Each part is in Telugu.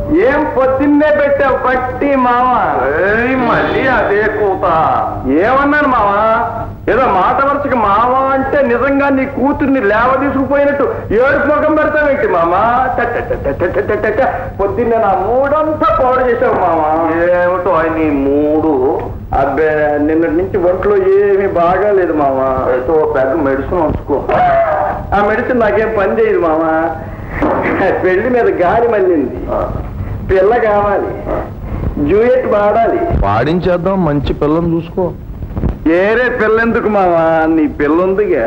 ఏం పొద్దున్నే పెట్టావు బట్టి మామ మళ్ళీ అదే కూత ఏమన్నాను మామ ఏదో మాట వరుసకి మామ అంటే నిజంగా నీ కూతుర్ని లేవ తీసుకుపోయినట్టు ఏడు ముఖం పెడతావేంటి మామ ట ట ట ట ట ట ట ట. పొద్దున్నే నా మూడంతా పాడు చేసావు మామ ఏమిటో నీ మూడు అబ్బే నిన్నటి నుంచి ఒంట్లో ఏమీ బాగాలేదు మామ అయితే ఓ పెద్ద మెడిసిన్ ఉంచుకో ఆ మెడిసిన్ నాకేం పని చేయదు మామ పెళ్లి మీద గాలి మళ్ళింది పిల్ల కావాలి జూయట్ పాడాలి పాడించేద్దాం మంచి పిల్లని చూసుకో ఏరే పిల్లెందుకు మావా నీ పిల్లుందిగా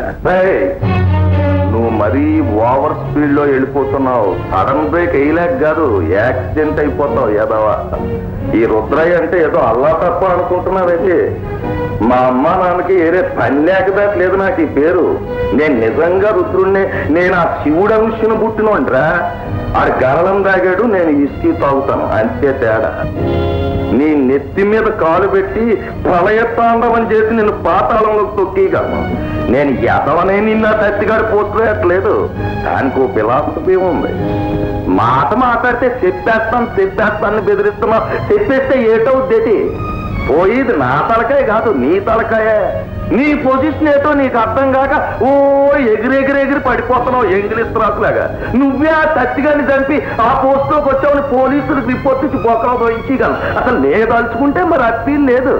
నువ్వు మరీ ఓవర్ స్పీడ్ లో వెళ్ళిపోతున్నావు సడన్ బ్రేక్ వేయలేక కాదు యాక్సిడెంట్ అయిపోతావు ఏదవా ఈ రుద్రయ్య అంటే ఏదో అల్లా తప్ప అనుకుంటున్నావైతే మా అమ్మ నాన్నకి ఏరే పని లేకదాట్ లేదు నాకు ఈ పేరు నేను నిజంగా రుద్రుణ్ణి నేను ఆ శివుడు అంశను పుట్టినోండ్రా ఆడు గరళం తాగాడు నేను ఇస్కీ తాగుతాను అంతే తేడా నీ నెత్తి మీద కాలు పెట్టి ప్రళయతాండవం చేసి నిన్ను పాతాళంలోకి తొక్కిగలను నేను ఎదవనే నిన్న తత్తిగాడు పోట్లేదు దానికి ఓ ఫిలాసఫీ ఉంది మాట మాట్లాడితే చెప్పేస్తాను చెప్పేస్తాను బెదిరిస్తున్నావు చెప్పేస్తే ఏటవుద్దేటి పోయేది నా తలకాయ కాదు నీ తలకాయే నీ పొజిషన్ ఏటో నీకు అర్థం కాక ఓ ఎగిరెగిరెగిరి పడిపోతున్నావు ఎంగిలిస్ రాకులాగా నువ్వే ఆ తచ్చిగాని చంపి ఆ పోస్టులోకి వచ్చావని పోలీసులకు రిపోర్ట్ ఇచ్చి బొక్కలు పోయించగలను అసలు లేదలుచుకుంటే మరి అప్పీల్ లేదు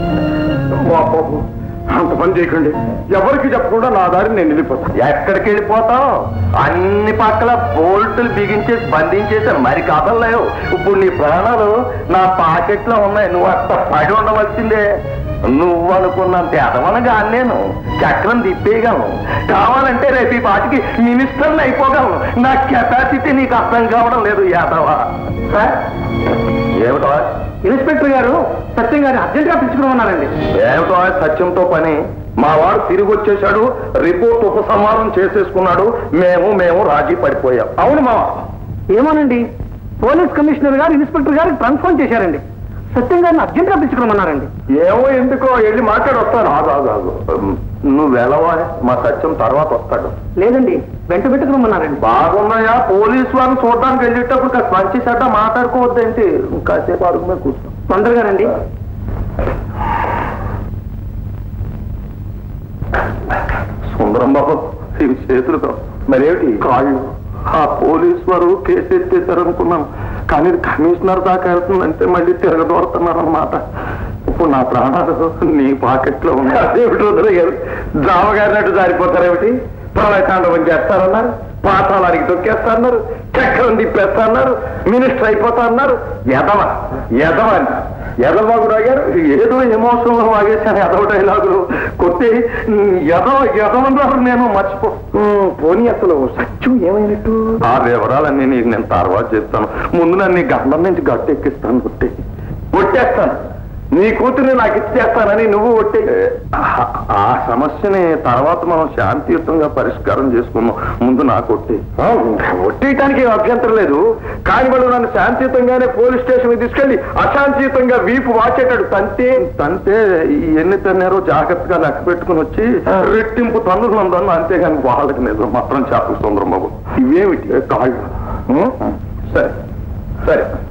బాబు అంత పని చేయకండి ఎవరికి చెప్పకుండా నా దారి నేను వెళ్ళిపోతాను ఎక్కడికి వెళ్ళిపోతావు అన్ని పక్కల బోల్టులు బిగించేసి బంధించేసారు మరి కదలలేవు ఇప్పుడు నీ ప్రాణాలు నా పాకెట్లో ఉన్నాయి నువ్వు అట్ట పడి ఉండవలసిందే నువ్వు అనుకున్నంత ఎదవనగా నేను చక్రం తిప్పేయగలను కావాలంటే రేపు ఈ పాటికి మినిస్టర్ని అయిపోగలను నా కెపాసిటీ నీకు అర్థం కావడం లేదు యాదవా ఏమిటో ఇన్స్పెక్టర్ గారు సత్యం గారు అర్జెంట్ గా పిలుచుకోమన్నారండి ఏమిటో సత్యంతో పని మా వాడు తిరిగి వచ్చేశాడు రిపోర్ట్ ఉపసంహారం చేసేసుకున్నాడు మేము మేము రాజీ పడిపోయాం అవును మామ ఏమోనండి పోలీస్ కమిషనర్ గారు ఇన్స్పెక్టర్ గారికి కన్ఫర్మ్ చేశారండి సత్యం గారిని అర్జెంట్ గా పిలుచుకోమన్నారండి ఏమో ఎందుకో వెళ్ళి మాట్లాడి వస్తాను ఆగు ఆగు ఆగు నువ్వు వెళ్ళవా మా సత్యం తర్వాత వస్తాడు లేదండి వెంట పెట్టుకోమన్నారండి బాగున్నాయా పోలీస్ వారిని చూడడానికి వెళ్ళేటప్పుడు కాస్త మంచి చెడ్డ మాట్లాడుకోవద్దేంటి కాసేపు అడుగు మీద కూర్చో తొందరగా రండి సుందరం బాబు ఇవి చేతులతో మరేమిటి కాళ్ళు ఆ పోలీస్ వారు కేసు ఎత్తేసారనుకున్నాం కానీ ఇది కమిషనర్ దాకా వెళ్తుందంటే మళ్ళీ తిరగదోడుతున్నారన్నమాట ఇప్పుడు నా ప్రాణాలు నీ పాకెట్లో ఉన్నాయి అదేమిటి వదిలేయారు జామగారినట్టు జారిపోతారేమిటి ప్రళయతాండవం చేస్తారన్నారు పాతాళానికి తొక్కేస్తారన్నారు చక్రం తిప్పేస్తారన్నారు మినిస్టర్ అయిపోతా అన్నారు ఎదవ ఎదవ అని ఎదవబాబు గారు ఏదో ఎమోషన్ వాగేశాను ఎదవ డైలాగులు కొట్టి ఎదవ ఎదవన్నారు నేను మర్చిపో పోనీ అసలు సత్యం ఏమైనట్టు ఆ వివరాలన్నీ నీకు నేను తర్వాత చెప్తాను ముందు నన్ను నీ గండం నుంచి గట్టు ఎక్కిస్తాను కొట్టి కొట్టేస్తాను నీ కూతుర్ని నాకు ఇచ్చేస్తానని నువ్వు ఒట్టే ఆ సమస్యని తర్వాత మనం శాంతియుతంగా పరిష్కారం చేసుకున్నాం ముందు నాకు ఒట్టి ఒట్టేయటానికి ఏం అభ్యంతరం లేదు కానీ వాళ్ళు నన్ను శాంతియుతంగానే పోలీస్ స్టేషన్ తీసుకెళ్లి అశాంతియుతంగా వీపు వాచేటాడు తంతే తంతే ఎన్ని తన్నారో జాగ్రత్తగా లెక్క పెట్టుకుని వచ్చి రెట్టింపు తన్నులు నందను అంతేగాని వాళ్ళకి నిజం మాత్రం చేపలు సుందరం బాబు ఇవేమిటి కాళ్ళు ఉం? సరే సరే